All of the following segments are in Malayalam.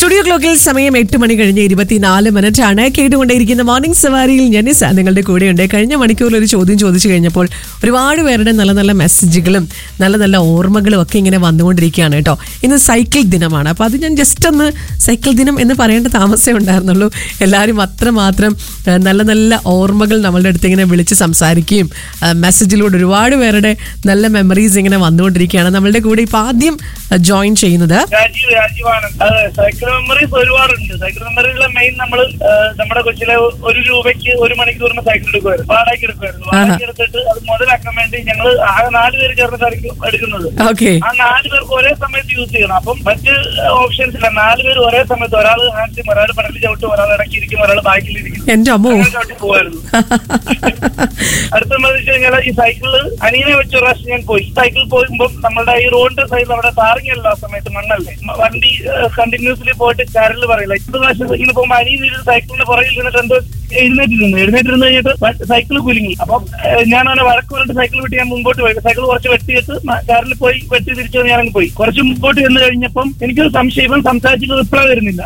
സ്റ്റുഡിയോ ക്ലോക്കിൽ സമയം എട്ട് മണി കഴിഞ്ഞ് ഇരുപത്തിനാല് മിനിറ്റ് ആണ് കേട്ടുകൊണ്ടേയിരിക്കുന്ന മോർണിംഗ് സവാരിയിൽ ജനിസ നിങ്ങളുടെ കൂടെയുണ്ട് കഴിഞ്ഞ മണിക്കൂറിൽ ഒരു ചോദ്യം ചോദിച്ചു കഴിഞ്ഞപ്പോൾ ഒരുപാട് പേരുടെ നല്ല നല്ല മെസ്സേജുകളും നല്ല നല്ല ഓർമ്മകളും ഒക്കെ ഇങ്ങനെ വന്നുകൊണ്ടിരിക്കുകയാണ് കേട്ടോ ഇന്ന് സൈക്കിൾ ദിനമാണ് അപ്പോൾ അത് ഞാൻ ജസ്റ്റ് ഒന്ന് സൈക്കിൾ ദിനം എന്ന് പറയേണ്ട താമസമേ ഉണ്ടായിരുന്നുള്ളൂ എല്ലാവരും അത്രമാത്രം ആ, നല്ല നല്ല ഓർമ്മകൾ നമ്മളുടെ അടുത്ത് ഇങ്ങനെ വിളിച്ച് സംസാരിക്കുകയും ആ, മെസ്സേജിലൂടെ ഒരുപാട് പേരുടെ നല്ല മെമ്മറീസ് ഇങ്ങനെ വന്നുകൊണ്ടിരിക്കുകയാണ് നമ്മളുടെ കൂടെ ഇപ്പോൾ ആദ്യം ജോയിൻ ചെയ്യുന്നത് രാജീവ് രാജീവാണ് അതെ സൈക്കിൾ മെമ്മറീസ് ഒരുപാടുണ്ട് സൈക്കിൾ മെമ്മറിയിലെ മെയിൻ നമ്മൾ നമ്മുടെ കൊച്ചിലെ ഒരു രൂപയ്ക്ക് ഒരു മണിക്കൂറിന് സൈക്കിൾ എടുക്കുമായിരുന്നു വാടകയ്ക്ക് എടുക്കുമായിരുന്നു വാടകയ്ക്ക് എടുത്തിട്ട് അത് മുതലാക്കാൻ വേണ്ടി ഞങ്ങൾ ആകെ നാല് പേര് ചേർന്നിട്ടായിരിക്കും എടുക്കുന്നത് ഓക്കെ ആ നാല് പേർക്ക് ഒരേ സമയത്ത് യൂസ് ചെയ്യണം അപ്പം മറ്റ് ഓപ്ഷൻസ് ഇല്ല നാല് പേര് ഒരേ സമയത്ത് ഒരാൾ ഹാൻഡിലും ഒരാൾ പടലിൽ ചവിട്ടും ഒരാൾ ഇടയ്ക്ക് ഇരിക്കും ഒരാൾ ബാക്കിൽ ഇരിക്കും എൻ്റെ അമ്മോ അങ്ങനെ ചവിട്ടി പോവായിരുന്നു അടുത്തെന്ന് വെച്ച് കഴിഞ്ഞാൽ ഈ സൈക്കിള് അനിയനെ വെച്ച ഒരു പ്രാവശ്യം ഞാൻ പോയി സൈക്കിൾ പോകുമ്പോൾ നമ്മുടെ ഈ റോഡിന്റെ സൈഡിൽ അവിടെ ടാറിംഗ് അല്ല ആ സമയത്ത് മണ്ണല്ലേ മ- വണ്ടി കണ്ടിന്യൂസ്ലി പോയിട്ട് ചരല് പറയില്ല ഇത്ര പ്രാവശ്യം ഇങ്ങനെ പോകുമ്പോൾ അനിയൻ ഒരു സൈക്കിളിന്റെ പുറകിൽ ഇരുന്നിട്ട് എന്തോ എഴുന്നേറ്റിരുന്നു എഴുന്നേറ്റിരുന്ന് കഴിഞ്ഞിട്ട് സൈക്കിൾ കുലുങ്ങി അപ്പം ഏഹ്, ഞാൻ അവനെ വഴക്ക് പറഞ്ഞിട്ട് സൈക്കിൾ വിട്ട് ഞാൻ മുമ്പോട്ട് പോയി സൈക്കിൾ കുറച്ച് വെട്ടിയിട്ട് കാറിൽ പോയി വെട്ടി തിരിച്ചു വന്ന് ഞാനങ്ങ് പോയി കുറച്ച് മുമ്പോട്ട് ചെന്ന് കഴിഞ്ഞപ്പം എനിക്കൊരു സംശയം ഇവൻ സംസാരിച്ചിട്ട് റിപ്ലൈ വരുന്നില്ല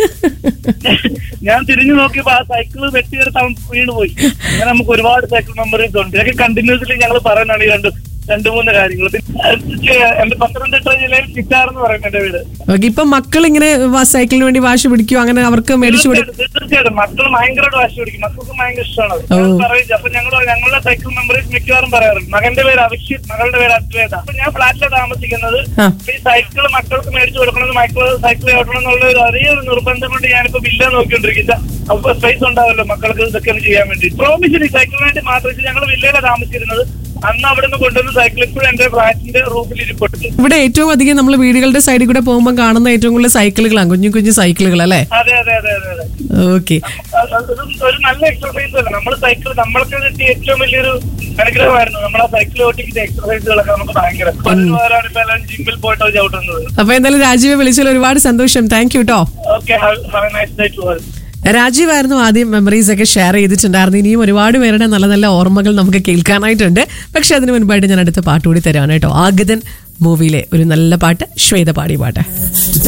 ഞാൻ തിരിഞ്ഞു നോക്കിയപ്പോ ആ സൈക്കിൾ വെട്ടിയെടുത്ത് അവൻ വീണ് പോയി അങ്ങനെ നമുക്ക് ഒരുപാട് സൈക്കിൾ മെമ്മറീസ് ഉണ്ട് ഇതൊക്കെ കണ്ടിന്യൂസ്ലി ഞങ്ങൾ പറയുന്നതാണ് ഈ രണ്ട് രണ്ട് മൂന്ന് കാര്യങ്ങൾ പിന്നെ എന്റെ പത്തനംതിട്ട ജില്ലയിൽ ചിറ്റാർ എന്ന് പറയും എന്റെ വീട് ഓക്കെ ഇപ്പൊ മക്കൾ ഇങ്ങനെ വ- സൈക്കിളിന് വേണ്ടി വാശി പിടിക്കുവോ അങ്ങനെ അവർക്ക് മേടിച്ചു കൊടുക്കും തീർച്ചയായിട്ടും തീർച്ചയായിട്ടും മക്കൾ ഭയങ്കരമായിട്ട് വാശി പിടിക്കും മക്കൾക്ക് ഭയങ്കര ഇഷ്ടമാണ് അത്. ഞാൻ പറയും അപ്പൊ ഞങ്ങൾ ഞങ്ങളുടെ സൈക്കിൾ മെമ്മറീസ് മിക്കവാറും പറയാറുണ്ട് മകന്റെ പേര് അഭിഷിത് മകളുടെ പേര് അദ്വൈത അപ്പൊ ഞാൻ ഫ്ലാറ്റിലാണ് താമസിക്കുന്നത് ആ. അപ്പൊ ഈ സൈക്കിൾ മക്കൾക്ക് മേടിച്ചു കൊടുക്കണമെന്ന് മക്കൾ സൈക്കിൾ ചവിട്ടണം എന്നുള്ള ഒരു അതേ ഒരു നിർബന്ധം കൊണ്ട് ഞാനിപ്പോ ബില്ല നോക്കിക്കൊണ്ടിരിക്കില്ല അപ്പൊ സ്പേസ് ഉണ്ടാവല്ലോ മക്കൾക്ക് ഇതൊക്കെ ഒന്ന് ചെയ്യാൻ വേണ്ടി പ്രോമിസിന് സൈക്കിളിന് വേണ്ടി മാത്രം ഞങ്ങൾ വില്ലയിലാണ് താമസിച്ചിരുന്നത് അന്ന് അവിടെ നിന്ന് കൊണ്ടുവന്ന സൈക്കിൾ ഇപ്പോഴും എന്റെ ഫ്ലാറ്റിന്റെ റൂഫിൽ ഇരിപ്പുണ്ട് ഇവിടെ ഏറ്റവും അധികം നമ്മൾ വീടുകളുടെ സൈഡിൽ കൂടെ പോകുമ്പോൾ കാണുന്ന ഏറ്റവും കൂടുതൽ സൈക്കിളുകളാണ് കുഞ്ഞു കുഞ്ഞു സൈക്കിളുകൾ അല്ലേ അതെ അതെ അതെ അതെ അതെ ഓക്കെ അത് അത് ഒരു നല്ല എക്സർസൈസ് അല്ല നമ്മൾ സൈക്കിൾ നമ്മൾക്ക് കിട്ടിയ ഏറ്റവും വലിയൊരു അനുഗ്രഹമായിരുന്നു നമ്മൾ ആ സൈക്കിൾ ഓട്ടിക്കുന്ന എക്സർസൈസുകളൊക്കെ നമുക്ക് ഭയങ്കര പതിനാറാണ് ഇപ്പൊ എല്ലാം ജിമ്മിൽ പോയിട്ട് അത് ചവിട്ടുന്നത് അപ്പൊ എന്തായാലും രാജീവെ വിളിച്ചതിൽ ഒരുപാട് സന്തോഷം താങ്ക് യു കേട്ടോ okay have a nice day to all രാജീവായിരുന്നു ആദ്യം മെമ്മറീസ് ഒക്കെ ഷെയർ ചെയ്തിട്ടുണ്ടായിരുന്നു ഇനിയും ഒരുപാട് പേരുടെ നല്ല നല്ല ഓർമ്മകൾ നമുക്ക് കേൾക്കാനായിട്ടുണ്ട് പക്ഷെ അതിന് മുൻപായിട്ട് ഞാൻ അടുത്ത പാട്ട് കൂടി തരാണ് കേട്ടോ ആഗതൻ മൂവിയിലെ ഒരു നല്ല പാട്ട് ശ്വേത പാടിയ പാട്ട്